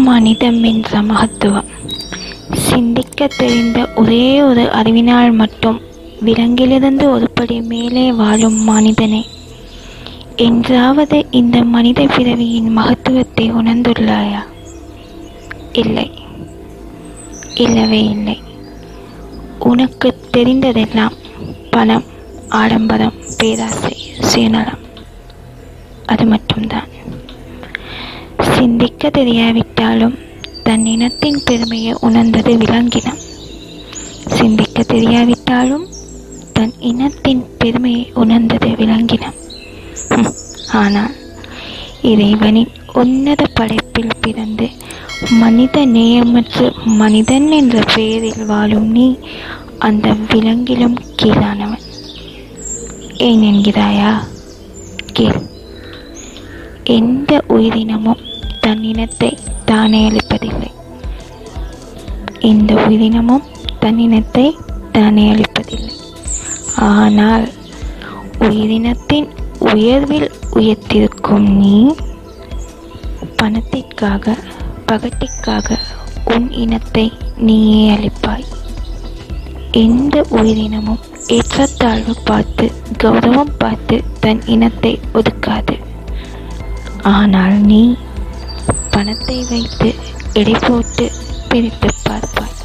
மனிதம் என்ற மகத்துவம் சிந்திக்க தெரிந்த ஒரே ஒரு அறிவினால் மட்டும் விலங்கிலிருந்து ஒருபடி மேலே வாழும் மனிதனே என்றாவது இந்த மனித பிறவியின் மகத்துவத்தை உணர்ந்துள்ளாயா இல்லை இல்லவே இல்லை உனக்கு தெரிந்ததெல்லாம் பணம் ஆடம்பரம் பேராசை சுயநலம் அது மட்டும்தான் சிந்திக்க தெரியாவிட்டாலும் தன் இனத்தின் பெருமையை உணர்ந்தது விலங்கினம் சிந்திக்க தெரியாவிட்டாலும் தன் இனத்தின் பெருமையை உணர்ந்தது விலங்கினம் ஹம், ஆனால் இறைவனின் உன்னத படைப்பில் பிறந்து மனித நேயமற்று மனிதன் என்ற பெயரில் வாழும் நீ அந்த விலங்கிலும் கீழானவன் ஏன் என்கிறாயா கேள் எந்த உயிரினமும் தன் இனத்தை தானே அளிப்பதில்லை எந்த உயிரினமும் தன் இனத்தை தானே அளிப்பதில்லை ஆனால் உயிரினத்தின் உயர்வில் உயர்த்திருக்கும் நீ பணத்திற்காக பகட்டிற்காக உன் இனத்தை நீயே அளிப்பாய் எந்த உயிரினமும் ஏற்றத்தாழ்வு பார்த்து கௌரவம் பார்த்து தன் இனத்தை ஒதுக்காது ஆனால் நீ பணத்தை வைத்து எடை போட்டு பிரித்து பார்ப்பாய்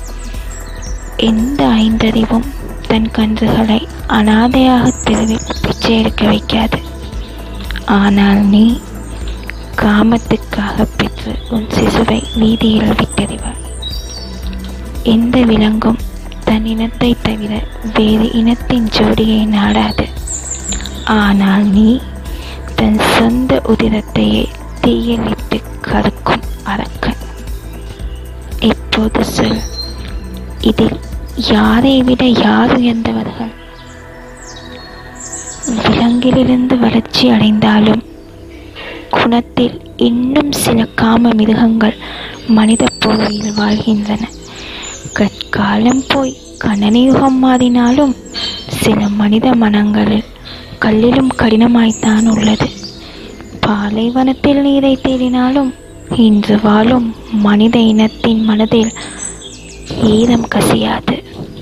எந்த ஐந்தறிவும் தன் கன்றுகளை அனாதையாக தெருவில் பிச்சை எடுக்க வைக்காது ஆனால் நீ காமத்துக்காக பெற்று உன் சிசுவை வீதியில் விட்டறிவாய் எந்த விலங்கும் தன் இனத்தை தவிர வேறு இனத்தின் ஜோடியை நாடாது ஆனால் நீ தன் சொந்த உதிரத்தையே தீயிலிட்டு கருக்கும் அரக்கன் இப்போது சொல் இதில் யாரை விட யார் உயர்ந்தவர்கள் விலங்கிலிருந்து வளர்ச்சி அடைந்தாலும் குணத்தில் இன்னும் சில காம மிருகங்கள் மனித போர்வையில் வாழ்கின்றன கற்காலம் போய் கணனியுகம் மாறினாலும் சில மனித மனங்களில் கல்லிலும் கடினமாய்த்தான் உள்ளது பாலைவனத்தில் நீரை தேடினாலும் இன்று வாழும் மனித இனத்தின் மனதில் ஈரம் கசியாது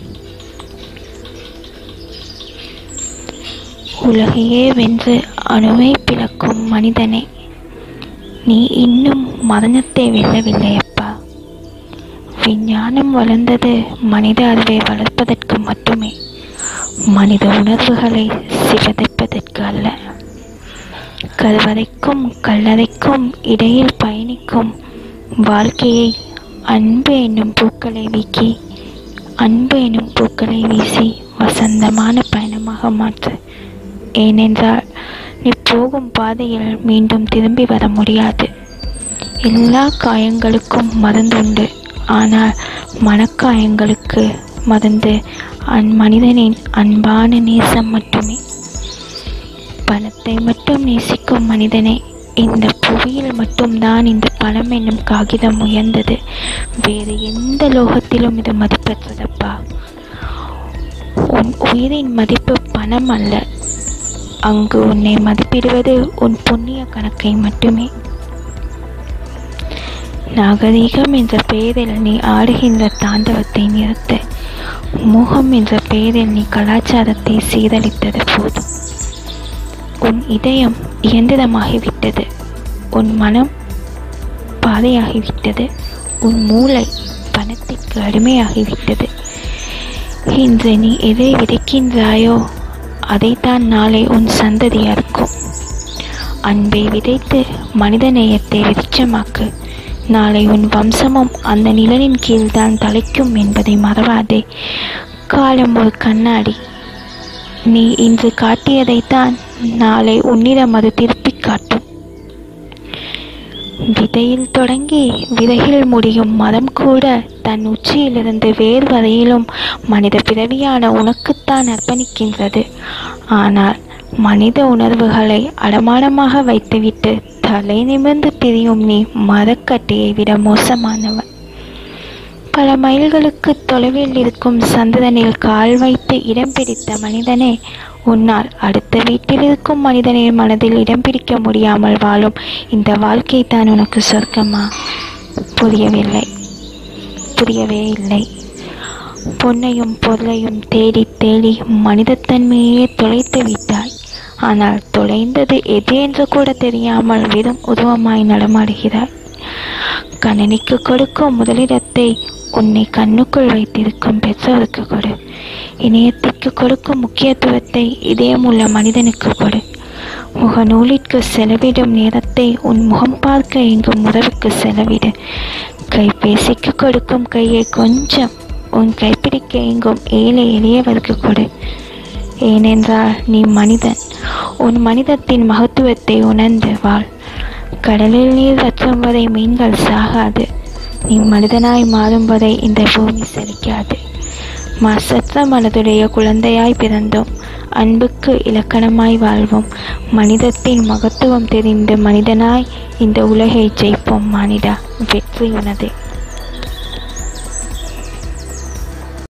உலகையே வென்று அணுவை பிளக்கும் மனிதனே நீ இன்னும் மரணத்தை வெல்லவில்லையப்பா விஞ்ஞானம் வளர்ந்தது மனித அறிவை வளர்ப்பதற்கு மட்டுமே மனித உணர்வுகளை சிவதிப்பதற்கு அல்ல கருவறைக்கும் கல்லறைக்கும் இடையில் பயணிக்கும் வாழ்க்கையை அன்பு என்னும் பூக்களை வீக்கி அன்பு என்னும் பூக்களை வீசி வசந்தமான பயணமாக மாற்று ஏனென்றால் நீ போகும் பாதையில் மீண்டும் திரும்பி வர முடியாது எல்லா காயங்களுக்கும் மருந்துண்டு ஆனால் மனக்காயங்களுக்கு மருந்து அன் மனிதனின் அன்பான நேசம் மட்டுமே பணத்தை மட்டும் நேசிக்கும் மனிதனே இந்த புவியில் மட்டும்தான் இந்த பணம் என்னும் காகிதம் உயர்ந்தது வேறு எந்த லோகத்திலும் இது மதிப்பற்றதப்பா உன் உயிரின் மதிப்பு பணம் அல்ல அங்கு உன்னை மதிப்பிடுவது உன் புண்ணிய கணக்கை மட்டுமே நாகரீகம் என்ற பெயரில் நீ ஆடுகின்ற தாண்டவத்தை நிறுத்த மோகம் என்ற பெயரில் நீ கலாச்சாரத்தை சீரழித்தது போதும் உன் இதயம் இயந்திரமாகிவிட்டது உன் மனம் பாதையாகிவிட்டது உன் மூளை பணத்திற்கு அடிமையாகிவிட்டது இன்று நீ எதை விதைக்கின்றாயோ அதைத்தான் நாளை உன் சந்ததி அறுக்கும் அன்பை விதைத்து மனிதநேயத்தை விருட்சமாக்கு நாளை உன் வம்சமும் அந்த நிழலின் கீழ்தான் தலைக்கும் என்பதை மறவாதே காலம் ஒரு கண்ணாடி நீ இன்று காட்டியதைத்தான் நாளை உன்னிடம் அது திருப்பிக் காட்டும் விதையில் தொடங்கி விதையில் முடியும் மரம் கூட தன் உச்சியிலிருந்து வேர் வரையிலும் மனித பிறவியான உனக்குத்தான் அர்ப்பணிக்கின்றது ஆனால் மனித உணர்வுகளை அடமானமாக வைத்துவிட்டு தலை நிமிர்ந்து பிரியும் நீ மரக்கட்டையை விட மோசமானவன் பல மைல்களுக்கு தொலைவில் இருக்கும் சந்திரனில் கால் வைத்து இடம் பிடித்த மனிதனே உன்னால் அடுத்த வீட்டில் இருக்கும் மனிதனின் மனதில் இடம் பிடிக்க முடியாமல் வாழும் இந்த வாழ்க்கை தான் உனக்கு சொர்க்கமா புரியவில்லை புரியவே இல்லை பொன்னையும் பொருளையும் தேடி தேடி மனிதத்தன்மையே தொலைத்து விட்டாய் ஆனால் தொலைந்தது எது என்று கூட தெரியாமல் வெறும் உருவமாய் நடமாடுகிறாய் கணினிக்கு கொடுக்கும் முதலிடத்தை உன்னை கண்ணுக்குள் வைத்திருக்கும் பெற்றோருக்கு கொடு இணையத்திற்கு கொடுக்கும் முக்கியத்துவத்தை இதயமுள்ள மனிதனுக்கு கொடு முகநூலிற்கு செலவிடும் நேரத்தை உன் முகம் பார்க்க எங்கும் உறவுக்கு செலவிடு கைபேசிக்கு கொடுக்கும் கையை கொஞ்சம் உன் கைப்பிடிக்க எங்கும் ஏழை எளியவருக்கு கொடு ஏனென்றால் நீ மனிதன் உன் மனிதத்தின் மகத்துவத்தை உணர்ந்து வாழ் கடலில் நீர் வற்றும் வரை மீன்கள் சாகாது நீ மனிதனாய் மாறும் வரை இந்த பூமி செழிக்காது மாசற்ற மனதுடைய குழந்தையாய் பிறந்தோம் அன்புக்கு இலக்கணமாய் வாழ்வோம் மனிதத்தின் மகத்துவம் தெரிந்து மனிதனாய் இந்த உலகை ஜெயிப்போம் மானிடா வெற்றி உனது